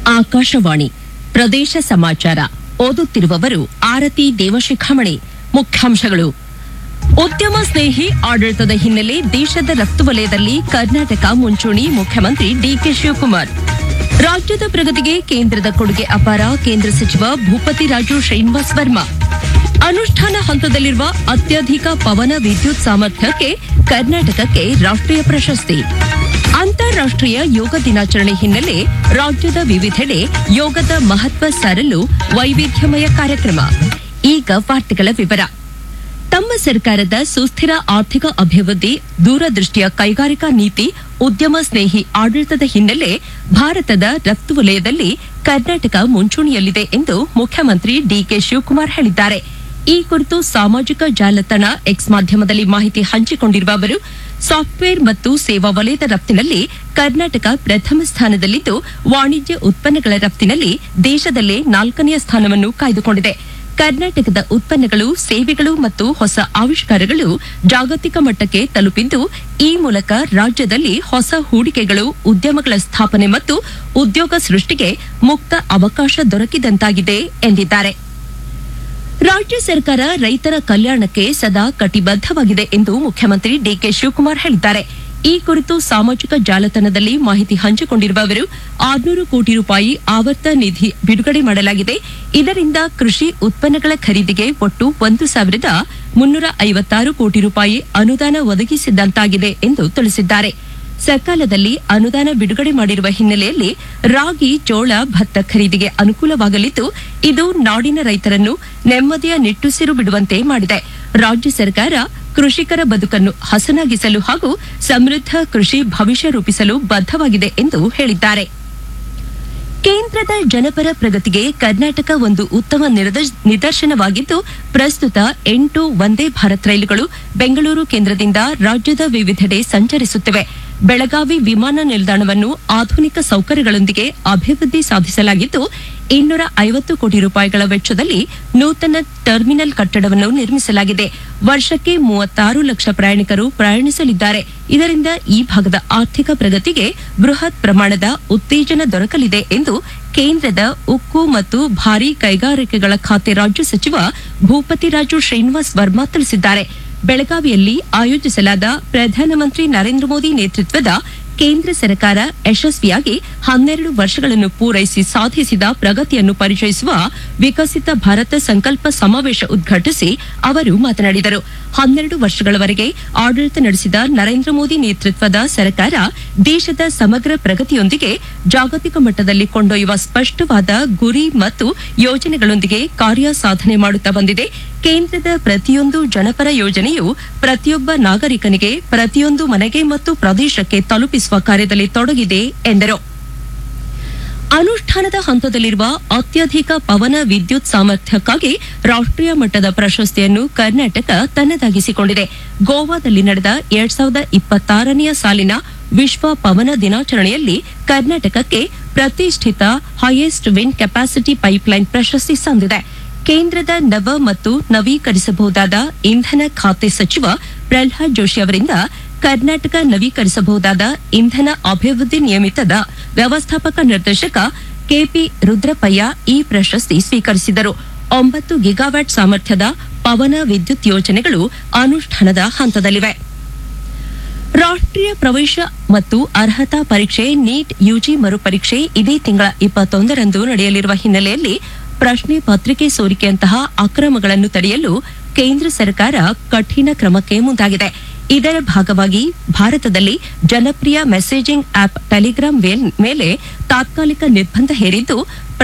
ಆಕಾಶವಾಣಿ ಪ್ರದೇಶ ಸಮಾಚಾರ ಓದುತ್ತಿರುವವರು ಆರತಿ ದೇವಶಿಖಾಮಣಿ ಮುಖ್ಯಾಂಶಗಳು ಉದ್ಯಮ ಸ್ನೇಹಿ ಆಡಳಿತದ ಹಿನ್ನೆಲೆ ದೇಶದ ರಫ್ತು ವಲಯದಲ್ಲಿ ಕರ್ನಾಟಕ ಮುಂಚೂಣಿ ಮುಖ್ಯಮಂತ್ರಿ ಡಿಕೆ ಶಿವಕುಮಾರ್ ರಾಜ್ಯದ ಪ್ರಗತಿಗೆ ಕೇಂದ್ರದ ಕೊಡುಗೆ ಅಪಾರ ಕೇಂದ್ರ ಸಚಿವ ಭೂಪತಿ ರಾಜು ಶ್ರೀನಿವಾಸ್ ವರ್ಮಾ ಅನುಷ್ಠಾನ ಹಂತದಲ್ಲಿರುವ ಅತ್ಯಧಿಕ ಪವನ ವಿದ್ಯುತ್ ಸಾಮರ್ಥ್ಯಕ್ಕೆ ಕರ್ನಾಟಕಕ್ಕೆ ರಾಷ್ಟ್ರೀಯ ಪ್ರಶಸ್ತಿ ಅಂತಾರಾಷ್ಟ್ರೀಯ ಯೋಗ ದಿನಾಚರಣೆ ಹಿನ್ನೆಲೆ ರಾಜ್ಯದ ವಿವಿಧೆಡೆ ಯೋಗದ ಮಹತ್ವ ಸಾರಲು ವೈವಿಧ್ಯಮಯ ಕಾರ್ಯಕ್ರಮ ಈಗ ವಾರ್ತೆಗಳ ವಿವರ ತಮ್ಮ ಸರ್ಕಾರದ ಸುಸ್ಥಿರ ಆರ್ಥಿಕ ಅಭಿವೃದ್ಧಿ ದೂರದೃಷ್ಟಿಯ ಕೈಗಾರಿಕಾ ನೀತಿ ಉದ್ಯಮ ಸ್ನೇಹಿ ಆಡಳಿತದ ಹಿನ್ನೆಲೆ ಭಾರತದ ರಫ್ತು ವಲಯದಲ್ಲಿ ಕರ್ನಾಟಕ ಮುಂಚೂಣಿಯಲ್ಲಿದೆ ಎಂದು ಮುಖ್ಯಮಂತ್ರಿ ಡಿಕೆ ಶಿವಕುಮಾರ್ ಹೇಳಿದ್ದಾರೆ ಈ ಕುರಿತು ಸಾಮಾಜಿಕ ಜಾಲತಾಣ ಎಕ್ಸ್ ಮಾಧ್ಯಮದಲ್ಲಿ ಮಾಹಿತಿ ಹಂಚಿಕೊಂಡಿರುವ ಅವರು ಸಾಫ್ಟ್ವೇರ್ ಮತ್ತು ಸೇವಾ ವಲಯದ ರಫ್ತಿನಲ್ಲಿ ಕರ್ನಾಟಕ ಪ್ರಥಮ ಸ್ಥಾನದಲ್ಲಿದ್ದು ವಾಣಿಜ್ಯ ಉತ್ಪನ್ನಗಳ ರಫ್ತಿನಲ್ಲಿ ದೇಶದಲ್ಲೇ ನಾಲ್ಕನೆಯ ಸ್ಥಾನವನ್ನು ಕಾಯ್ದುಕೊಂಡಿದೆ ಕರ್ನಾಟಕದ ಉತ್ಪನ್ನಗಳು ಸೇವೆಗಳು ಮತ್ತು ಹೊಸ ಆವಿಷ್ಕಾರಗಳು ಜಾಗತಿಕ ಮಟ್ಟಕ್ಕೆ ತಲುಪಿದ್ದು ಈ ಮೂಲಕ ರಾಜ್ಯದಲ್ಲಿ ಹೊಸ ಹೂಡಿಕೆಗಳು ಉದ್ಯಮಗಳ ಸ್ಥಾಪನೆ ಮತ್ತು ಉದ್ಯೋಗ ಸೃಷ್ಟಿಗೆ ಮುಕ್ತ ಅವಕಾಶ ದೊರಕಿದಂತಾಗಿದೆ ಎಂದಿದ್ದಾರೆ ರಾಜ್ಯ ಸರ್ಕಾರ ರೈತರ ಕಲ್ಯಾಣಕ್ಕೆ ಸದಾ ಕಟಿಬದ್ದವಾಗಿದೆ ಎಂದು ಮುಖ್ಯಮಂತ್ರಿ ಡಿಕೆ ಶಿವಕುಮಾರ್ ಹೇಳಿದ್ದಾರೆ ಈ ಕುರಿತು ಸಾಮಾಜಿಕ ಜಾಲತಾಣದಲ್ಲಿ ಮಾಹಿತಿ ಹಂಚಿಕೊಂಡಿರುವ ಅವರು ಆರುನೂರು ಕೋಟಿ ರೂಪಾಯಿ ಆವರ್ತ ನಿಧಿ ಬಿಡುಗಡೆ ಮಾಡಲಾಗಿದೆ ಇದರಿಂದ ಕೃಷಿ ಉತ್ಪನ್ನಗಳ ಖರೀದಿಗೆ ಒಟ್ಟು ಒಂದು ಸಾವಿರದ ಮುನ್ನೂರ ಐವತ್ತಾರು ಕೋಟಿ ರೂಪಾಯಿ ಅನುದಾನ ಒದಗಿಸಿದಂತಾಗಿದೆ ಎಂದು ತಿಳಿಸಿದ್ದಾರೆ ಸಕಾಲದಲ್ಲಿ ಅನುದಾನ ಬಿಡುಗಡೆ ಮಾಡಿರುವ ಹಿನ್ನೆಲೆಯಲ್ಲಿ ರಾಗಿ ಜೋಳ ಭತ್ತ ಖರೀದಿಗೆ ಅನುಕೂಲವಾಗಲಿದ್ದು ಇದು ನಾಡಿನ ರೈತರನ್ನು ನೆಮ್ಮದಿಯ ನಿಟ್ಟುಸಿರು ಬಿಡುವಂತೆ ಮಾಡಿದೆ ರಾಜ್ಯ ಸರ್ಕಾರ ಕೃಷಿಕರ ಬದುಕನ್ನು ಹಸನಾಗಿಸಲು ಹಾಗೂ ಸಮೃದ್ಧ ಕೃಷಿ ಭವಿಷ್ಯ ರೂಪಿಸಲು ಬದ್ದವಾಗಿದೆ ಎಂದು ಹೇಳಿದ್ದಾರೆ ಕೇಂದ್ರದ ಜನಪರ ಪ್ರಗತಿಗೆ ಕರ್ನಾಟಕ ಒಂದು ಉತ್ತಮ ನಿರದ- ನಿದರ್ಶನವಾಗಿದ್ದು ಪ್ರಸ್ತುತ ಎಂಟು ವಂದೇ ಭಾರತ್ ರೈಲುಗಳು ಬೆಂಗಳೂರು ಕೇಂದ್ರದಿಂದ ರಾಜ್ಯದ ವಿವಿಧೆಡೆ ಸಂಚರಿಸುತ್ತಿವೆ ಬೆಳಗಾವಿ ವಿಮಾನ ನಿಲ್ದಾಣವನ್ನು ಆಧುನಿಕ ಸೌಕರ್ಯಗಳೊಂದಿಗೆ ಅಭಿವೃದ್ಧಿ ಸಾಧಿಸಲಾಗಿದ್ದು ಇನ್ನೂರ ಐವತ್ತು ಕೋಟಿ ರೂಪಾಯಿಗಳ ವೆಚ್ಚದಲ್ಲಿ ನೂತನ ಟರ್ಮಿನಲ್ ಕಟ್ಟಡವನ್ನು ನಿರ್ಮಿಸಲಾಗಿದೆ ವರ್ಷಕ್ಕೆ ಮೂವತ್ತಾರು ಲಕ್ಷ ಪ್ರಯಾಣಿಕರು ಪ್ರಯಾಣಿಸಲಿದ್ದಾರೆ ಇದರಿಂದ ಈ ಭಾಗದ ಆರ್ಥಿಕ ಪ್ರಗತಿಗೆ ಬೃಹತ್ ಪ್ರಮಾಣದ ಉತ್ತೇಜನ ದೊರಕಲಿದೆ ಎಂದು ಕೇಂದ್ರದ ಉಕ್ಕು ಮತ್ತು ಭಾರೀ ಕೈಗಾರಿಕೆಗಳ ಖಾತೆ ರಾಜ್ಯ ಸಚಿವ ಭೂಪತಿ ರಾಜು ಶ್ರೀನಿವಾಸ್ ವರ್ಮಾ ತಿಳಿಸಿದ್ದಾರೆ ಬೆಳಗಾವಿಯಲ್ಲಿ ಆಯೋಜಿಸಲಾದ ಪ್ರಧಾನಮಂತ್ರಿ ನರೇಂದ್ರ ಮೋದಿ ನೇತೃತ್ವದ ಕೇಂದ್ರ ಸರ್ಕಾರ ಯಶಸ್ವಿಯಾಗಿ ಹನ್ನೆರಡು ವರ್ಷಗಳನ್ನು ಪೂರೈಸಿ ಸಾಧಿಸಿದ ಪ್ರಗತಿಯನ್ನು ಪರಿಚಯಿಸುವ ವಿಕಸಿತ ಭಾರತ ಸಂಕಲ್ಪ ಸಮಾವೇಶ ಉದ್ಘಾಟಿಸಿ ಅವರು ಮಾತನಾಡಿದರು ಹನ್ನೆರಡು ವರ್ಷಗಳವರೆಗೆ ಆಡಳಿತ ನಡೆಸಿದ ನರೇಂದ್ರ ಮೋದಿ ನೇತೃತ್ವದ ಸರ್ಕಾರ ದೇಶದ ಸಮಗ್ರ ಪ್ರಗತಿಯೊಂದಿಗೆ ಜಾಗತಿಕ ಮಟ್ಟದಲ್ಲಿ ಕೊಂಡೊಯ್ಯುವ ಸ್ಪಷ್ಟವಾದ ಗುರಿ ಮತ್ತು ಯೋಜನೆಗಳೊಂದಿಗೆ ಕಾರ್ಯ ಸಾಧನೆ ಮಾಡುತ್ತಾ ಬಂದಿದೆ ಕೇಂದ್ರದ ಪ್ರತಿಯೊಂದು ಜನಪರ ಯೋಜನೆಯು ಪ್ರತಿಯೊಬ್ಬ ನಾಗರಿಕನಿಗೆ ಪ್ರತಿಯೊಂದು ಮನೆಗೆ ಮತ್ತು ಪ್ರದೇಶಕ್ಕೆ ತಲುಪಿಸುವ ಕಾರ್ಯದಲ್ಲಿ ತೊಡಗಿದೆ ಎಂದರು ಅನುಷ್ಠಾನದ ಹಂತದಲ್ಲಿರುವ ಅತ್ಯಧಿಕ ಪವನ ವಿದ್ಯುತ್ ಸಾಮರ್ಥ್ಯಕ್ಕಾಗಿ ರಾಷ್ಟ್ರೀಯ ಮಟ್ಟದ ಪ್ರಶಸ್ತಿಯನ್ನು ಕರ್ನಾಟಕ ತನ್ನದಾಗಿಸಿಕೊಂಡಿದೆ ಗೋವಾದಲ್ಲಿ ನಡೆದ ಎರಡ್ ಸಾವಿರದ ಇಪ್ಪತ್ತಾರನೆಯ ಸಾಲಿನ ವಿಶ್ವ ಪವನ ದಿನಾಚರಣೆಯಲ್ಲಿ ಕರ್ನಾಟಕಕ್ಕೆ ಪ್ರತಿಷ್ಠಿತ ಹೈಯೆಸ್ಟ್ ವಿಂಡ್ ಕೆಪಾಸಿಟಿ ಪೈಪ್ಲೈನ್ ಪ್ರಶಸ್ತಿ ಸಂದಿದೆ ಕೇಂದ್ರದ ನವ ಮತ್ತು ನವೀಕರಿಸಬಹುದಾದ ಇಂಧನ ಖಾತೆ ಸಚಿವ ಪ್ರಹ್ಲಾದ್ ಜೋಶಿ ಅವರಿಂದ ಕರ್ನಾಟಕ ನವೀಕರಿಸಬಹುದಾದ ಇಂಧನ ಅಭಿವೃದ್ಧಿ ನಿಯಮಿತದ ವ್ಯವಸ್ಥಾಪಕ ನಿರ್ದೇಶಕ ಕೆಪಿ ರುದ್ರಪ್ಪಯ್ಯ ಈ ಪ್ರಶಸ್ತಿ ಸ್ವೀಕರಿಸಿದರು ಒಂಬತ್ತು ಗಿಗಾವ್ಯಾಟ್ ಸಾಮರ್ಥ್ಯದ ಪವನ ವಿದ್ಯುತ್ ಯೋಜನೆಗಳು ಅನುಷ್ಠಾನದ ಹಂತದಲ್ಲಿವೆ ರಾಷ್ಟ್ರೀಯ ಪ್ರವೇಶ ಮತ್ತು ಅರ್ಹತಾ ಪರೀಕ್ಷೆ ನೀಟ್ ಯುಜಿ ಮರುಪರೀಕ್ಷೆ ಇದೇ ತಿಂಗಳ ಇಪ್ಪತ್ತೊಂದರಂದು ನಡೆಯಲಿರುವ ಹಿನ್ನೆಲೆಯಲ್ಲಿ ಪ್ರಶ್ನೆ ಪತ್ರಿಕೆ ಸೋರಿಕೆಯಂತಹ ಅಕ್ರಮಗಳನ್ನು ತಡೆಯಲು ಕೇಂದ್ರ ಸರ್ಕಾರ ಕಠಿಣ ಕ್ರಮಕ್ಕೆ ಮುಂದಾಗಿದೆ ಇದರ ಭಾಗವಾಗಿ ಭಾರತದಲ್ಲಿ ಜನಪ್ರಿಯ ಮೆಸೇಜಿಂಗ್ ಆಪ್ ಟೆಲಿಗ್ರಾಂ ವೇಲ್- ಮೇಲೆ ತಾತ್ಕಾಲಿಕ ನಿರ್ಬಂಧ ಹೇರಿದ್ದು